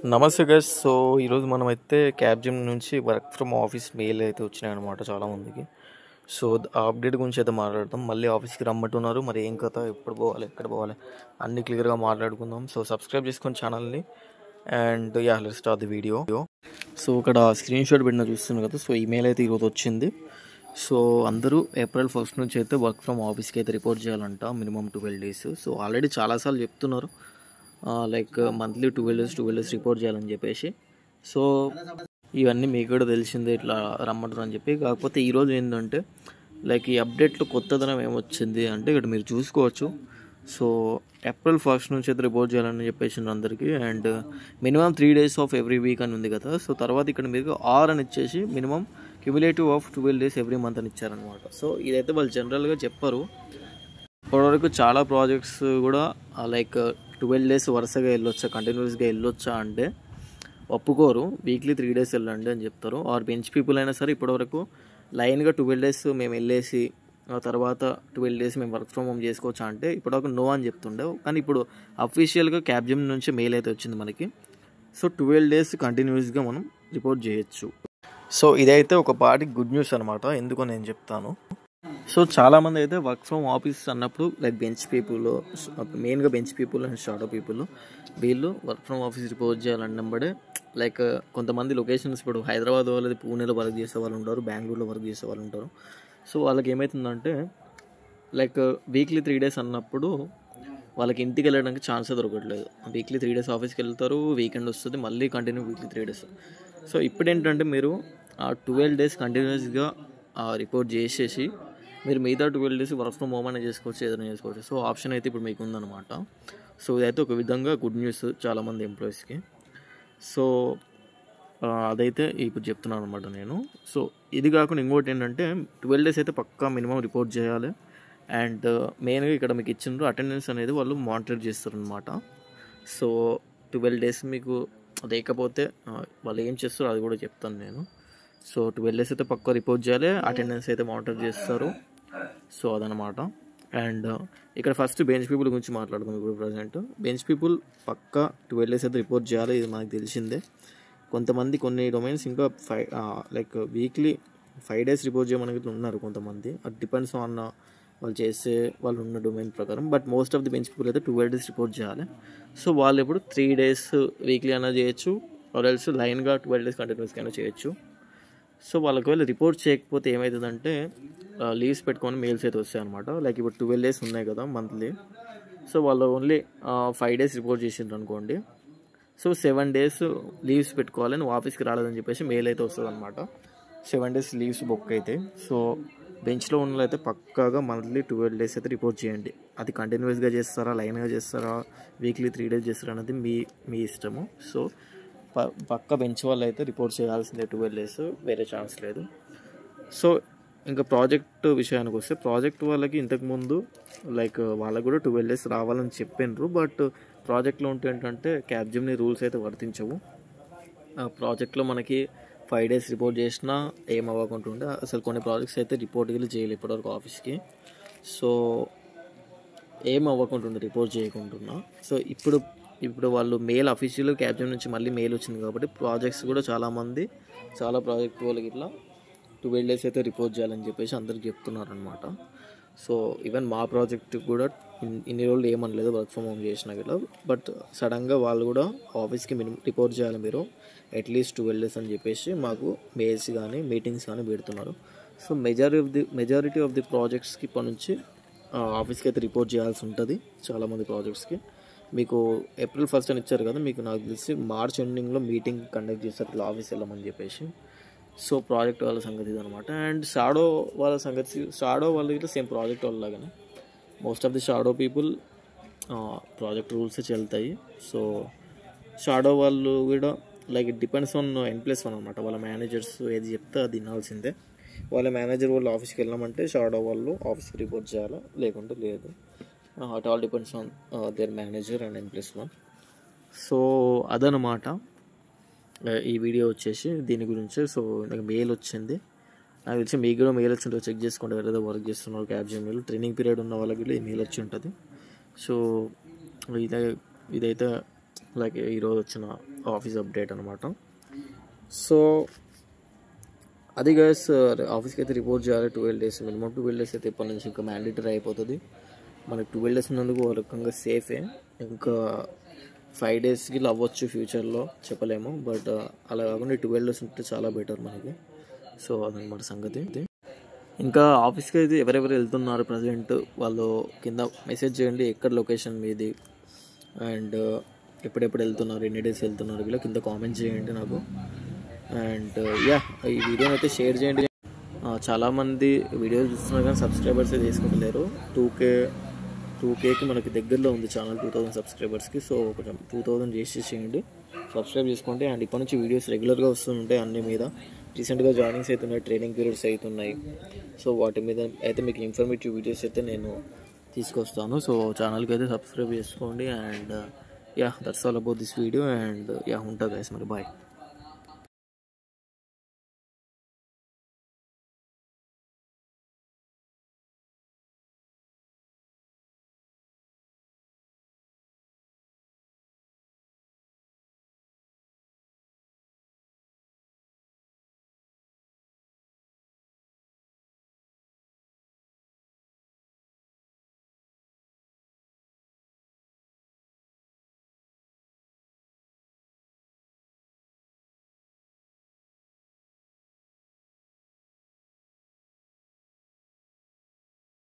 నమస్తే guys so ఈరోజు మనం అయితే క్యాబ్ జిమ్ నుంచి వర్క్ ఫ్రమ్ ఆఫీస్ మెయిల్ అయితే వచ్చినాయి అనమాట చాలామందికి సో ఆ అప్డేట్ గురించి అయితే మాట్లాడతాం మళ్ళీ ఆఫీస్కి రమ్మంటున్నారు మరి ఏం కథ ఎప్పుడు పోవాలి ఎక్కడ పోవాలి అన్ని క్లియర్గా మాట్లాడుకుందాం సో సబ్స్క్రైబ్ చేసుకొని ఛానల్ని and yeah let start the video so ఇక్కడ స్క్రీన్ షాట్ పెట్టిన చూస్తున్నారు కదా సో ఈమెయిల్ అయితే ఈరోజు వచ్చింది సో అందరూ ఏప్రిల్ ఫస్ట్ నుంచి అయితే వర్క్ ఫ్రమ్ ఆఫీస్కి అయితే రిపోర్ట్ చేయాలంట minimum twelve days so already చాలాసార్లు చెప్తున్నారు like monthly twelve days twelve days report చేయాలని చెప్పేసి సో ఇవన్నీ మీకు కూడా తెలిసిందే ఇట్లా రమ్మంటారు అని చెప్పి కాకపోతే ఈరోజు ఏంటంటే లైక్ ఈ అప్డేట్లో కొత్తదనం ఏమొచ్చింది అంటే ఇక్కడ మీరు చూసుకోవచ్చు సో ఏప్రిల్ ఫస్ట్ నుంచి అయితే రిపోర్ట్ చేయాలని చెప్పేసి అందరికీ and minimum three days of every week అని ఉంది కదా సో తర్వాత ఇక్కడ మీకు ఆర్ అని ఇచ్చేసి minimum cumulative of twelve days every month అని ఇచ్చారనమాట సో ఇదైతే వాళ్ళు జనరల్గా చెప్పరు ఇప్పటివరకు చాలా ప్రాజెక్ట్స్ కూడా లైక్ ట్వెల్వ్ డేస్ వరుసగా వెళ్ళొచ్చా కంటిన్యూస్గా వెళ్ళొచ్చా అంటే ఒప్పుకోరు వీక్లీ త్రీ డేస్ వెళ్ళండి అని చెప్తారు ఆర్ బెంచ్ పీపుల్ అయినా సరే ఇప్పటివరకు లైన్గా ట్వెల్వ్ డేస్ మేము వెళ్ళేసి ఆ తర్వాత ట్వెల్వ్ డేస్ మేము వర్క్ ఫ్రమ్ హోమ్ చేసుకోవచ్చా అంటే ఇప్పటివరకు నో అని చెప్తుండే కానీ ఇప్పుడు అఫీషియల్గా క్యాబ్జిమ్ నుంచి మెయిల్ అయితే వచ్చింది మనకి సో ట్వెల్వ్ డేస్ కంటిన్యూస్గా మనం రిపోర్ట్ చేయొచ్చు సో ఇదైతే ఒక పాటి గుడ్ న్యూస్ అనమాట ఎందుకో నేను చెప్తాను సో చాలామంది అయితే వర్క్ ఫ్రమ్ ఆఫీస్ అన్నప్పుడు లైక్ బెంచ్ పీపుల్ మెయిన్గా bench people and shadow people వీళ్ళు వర్క్ ఫ్రమ్ ఆఫీస్ రిపోర్ట్ చేయాలన్నప్పుడే లైక్ కొంతమంది లొకేషన్స్ ఇప్పుడు హైదరాబాద్ వాళ్ళది పూణేలో వర్క్ చేసే వాళ్ళు ఉంటారు బెంగళూరులో వర్క్ చేసే వాళ్ళు ఉంటారు సో వాళ్ళకి ఏమవుతుందంటే లైక్ వీక్లీ త్రీ డేస్ అన్నప్పుడు వాళ్ళకి ఇంటికి వెళ్ళడానికి ఛాన్స్ దొరకట్లేదు వీక్లీ త్రీ డేస్ ఆఫీస్కి వెళ్తారు వీకెండ్ వస్తుంది మళ్ళీ continue weekly three days so ఇప్పుడు ఏంటంటే మీరు ఆ ట్వెల్వ్ డేస్ కంటిన్యూస్గా రిపోర్ట్ చేసేసి మీరు మిగతా twelve days work from home అనేది చేసుకోవచ్చు ఏదైనా చేసుకోవచ్చు సో ఆప్షన్ అయితే ఇప్పుడు మీకు ఉందన్నమాట సో ఇదైతే ఒక విధంగా గుడ్ న్యూస్ చాలామంది ఎంప్లాయీస్కి సో ఆ, అదైతే ఇప్పుడు చెప్తున్నాను అనమాట నేను సో ఇది కాకుండా ఇంకోటి ఏంటంటే ట్వెల్వ్ డేస్ అయితే పక్కా మినిమం రిపోర్ట్ చేయాలి అండ్ మెయిన్గా ఇక్కడ మీకు ఇచ్చిండ్రు అటెండెన్స్ అనేది వాళ్ళు మానిటర్ చేస్తారు అనమాట సో ట్వెల్వ్ డేస్ మీకు లేకపోతే ఆ, వాళ్ళు ఏం చేస్తారో అది కూడా చెప్తాను నేను సో ట్వెల్వ్ డేస్ అయితే పక్కా రిపోర్ట్ చేయాలి అటెండెన్స్ అయితే మానిటర్ చేస్తారు సో అదనమాట అండ్ ఇక్కడ ఫస్ట్ బెంచ్ పీపుల్ గురించి మాట్లాడుకుందాం ఇప్పుడు ప్రజెంట్ బెంచ్ పీపుల్ పక్కా ట్వెల్వ్ డేస్ అయితే రిపోర్ట్ చేయాలి ఇది మనకు తెలిసిందే కొంతమంది కొన్ని డొమైన్స్ ఇంకా five like weekly five days report చేయమని ఇట్లా ఉన్నారు కొంతమంది అది డిపెండ్స్ ఆన్ వాళ్ళు చేసే వాళ్ళు ఉన్న డొమైన్ ప్రకారం but most of the bench people అయితే ట్వెల్వ్ డేస్ రిపోర్ట్ చేయాలి సో వాళ్ళు ఇప్పుడు త్రీ డేస్ వీక్లీ అయినా చేయొచ్చు ఆర్ ఎల్స్ లైన్గా ట్వెల్వ్ డేస్ కంటిన్యూస్గా అయినా చేయొచ్చు సో వాళ్ళకి ఒకవేళ రిపోర్ట్ చేయకపోతే ఏమవుతుందంటే లీవ్స్ పెట్టుకొని మెయిల్స్ అయితే వస్తాయి అనమాట లైక్ ఇప్పుడు ట్వెల్వ్ డేస్ ఉన్నాయి కదా మంత్లీ సో వాళ్ళు ఓన్లీ ఫైవ్ డేస్ రిపోర్ట్ చేసిండ్రు అనుకోండి సో సెవెన్ డేస్ లీవ్స్ పెట్టుకోవాలి నువ్వు ఆఫీస్కి రాలేదని చెప్పేసి మెయిల్ అయితే వస్తుంది అనమాట సెవెన్ డేస్ లీవ్స్ బుక్ అయితే సో బెంచ్లో ఉన్న అయితే పక్కాగా మంత్లీ ట్వెల్వ్ డేస్ అయితే రిపోర్ట్ చేయండి అది కంటిన్యూస్గా చేస్తారా లైన్గా చేస్తారా వీక్లీ త్రీ డేస్ చేస్తారా అనేది మీ మీ ఇష్టము సో ప పక్క బెంచ్ వాళ్ళు అయితే రిపోర్ట్ చేయాల్సిందే ట్వెల్వ్ డేస్ వేరే ఛాన్స్ లేదు సో ఇంకా ప్రాజెక్ట్ విషయానికి వస్తే ప్రాజెక్ట్ వాళ్ళకి ఇంతకుముందు లైక్ వాళ్ళకి కూడా ట్వెల్వ్ డేస్ రావాలని చెప్పిండ్రు బట్ ప్రాజెక్ట్లో ఉంటే ఏంటంటే క్యాబ్జిమ్ని రూల్స్ అయితే వర్తించవు ఆ ప్రాజెక్ట్లో మనకి ఫైవ్ డేస్ రిపోర్ట్ చేసినా ఏం అవ్వకుంటుండే అసలు కొన్ని ప్రాజెక్ట్స్ అయితే రిపోర్ట్ కూడా చేయలేదు ఇప్పటివరకు ఆఫీస్కి సో ఏం అవ్వకుంటుండే రిపోర్ట్ చేయకుంటున్నా సో ఇప్పుడు ఇప్పుడు వాళ్ళు మెయిల్ అఫీషియల్ క్యాబ్జన్ నుంచి మళ్ళీ మెయిల్ వచ్చింది కాబట్టి ప్రాజెక్ట్స్ కూడా చాలామంది చాలా ప్రాజెక్ట్ వాళ్ళకి ఇట్లా ట్వెల్వ్ డేస్ అయితే రిపోర్ట్ చేయాలని చెప్పేసి అందరికి చెప్తున్నారు అనమాట సో ఈవెన్ మా ప్రాజెక్ట్ కూడా ఇన్- ఇన్ని రోజులు ఏమనలేదు వర్క్ ఫ్రమ్ హోమ్ చేసినా కూడా బట్ సడన్గా వాళ్ళు కూడా ఆఫీస్కి మినిమం రిపోర్ట్ చేయాలి మీరు అట్లీస్ట్ ట్వెల్వ్ డేస్ అని చెప్పేసి మాకు మెయిల్స్ కానీ మీటింగ్స్ కానీ పెడుతున్నారు so majority of the majority of the ప్రాజెక్ట్స్కి ఇప్పటి నుంచి ఆ, ఆఫీస్కి అయితే రిపోర్ట్ చేయాల్సి ఉంటుంది చాలామంది ప్రాజెక్ట్స్కి మీకు ఏప్రిల్ ఫస్ట్ అని ఇచ్చారు కదా మీకు నాకు తెలిసి మార్చ్ ఎండింగ్లో మీటింగ్ కండక్ట్ చేస్తారు ఇట్లా ఆఫీస్ వెళ్ళమని చెప్పేసి సో ప్రాజెక్ట్ వాళ్ళ సంగతి ఇదనమాట అండ్ షాడో వాళ్ళ సంగతి షాడో వాళ్ళు ఇట్లా సేమ్ ప్రాజెక్ట్ వాళ్ళ లాగానే most of the shadow people project rules చెల్తాయి సో షాడో వాళ్ళు కూడా like it depends on N plus one అనమాట వాళ్ళ మేనేజర్స్ ఏది చెప్తే అది వినాల్సిందే వాళ్ళ మేనేజర్ వాళ్ళు ఆఫీస్కి వెళ్ళామంటే షాడో వాళ్ళు ఆఫీస్కి రిపోర్ట్ చేయాలి లేకుంటే లేదు at all depends on their manager and N plus one so అదనమాట ఆ, ఈ వీడియో వచ్చేసి దీని గురించి సో నాకు మెయిల్ వచ్చింది నాకు తెలిసి మీకు కూడా మెయిల్ వచ్చిందో చెక్ చేసుకోండి ఎవరైతే వర్క్ చేస్తున్నారు క్యాబ్ మెయిల్ ట్రైనింగ్ పీరియడ్ ఉన్న వాళ్ళకి కూడా ఈ మెయిల్ వచ్చి ఉంటుంది సో ఇదే ఇదైతే అలాగే ఈరోజు వచ్చిన ఆఫీస్ అప్డేట్ అనమాట సో అది గైస్ ఆఫీస్కి అయితే రిపోర్ట్ చేయాలి twelve days minimum twelve days అయితే ఇప్పటి నుంచి ఇంకా మ్యాండేటరీ అయిపోతుంది మనకి ట్వెల్వ్ డేస్ ఉన్నందుకు ఒక రకంగా సేఫే ఇంకా ఫైవ్ డేస్కి అవ్వచ్చు ఫ్యూచర్లో చెప్పలేము బట్ అలా కాకుండా ట్వెల్వ్ డేస్ ఉంటే చాలా బెటర్ మనకి సో అదనమాట సంగతి ఇంకా ఆఫీస్కి అయితే ఎవరెవరు వెళ్తున్నారు ప్రజెంట్ వాళ్ళు కింద మెసేజ్ చేయండి ఎక్కడ లొకేషన్ మీది అండ్ ఎప్పుడెప్పుడు వెళ్తున్నారు ఎన్ని డేస్ వెళ్తున్నారు ఇలా కింద కామెంట్ చేయండి నాకు అండ్ యా ఈ వీడియోని అయితే షేర్ చేయండి ఆ, చాలామంది వీడియోలు చూస్తున్నారు కానీ సబ్స్క్రైబర్స్ అయితే తీసుకుంటలేరు టూ కే టూ కేకి మనకి దగ్గరలో ఉంది ఛానల్ టూ థౌసండ్ సబ్స్క్రైబర్స్కి సో కొంచెం టూ థౌసండ్ చేసి చేయండి సబ్స్క్రైబ్ చేసుకోండి అండ్ ఇప్పటి నుంచి వీడియోస్ రెగ్యులర్గా వస్తుంటాయి అన్ని మీద రీసెంట్గా జాయినింగ్స్ అవుతున్నాయి ట్రైనింగ్ పీరియడ్స్ అవుతున్నాయి సో వాటి మీద అయితే మీకు ఇన్ఫర్మేటివ్ వీడియోస్ అయితే నేను తీసుకొస్తాను సో ఛానల్కి అయితే సబ్స్క్రైబ్ చేసుకోండి and yeah that's all about this video and yeah ఉంటుంది గైస్ మరి బాయ్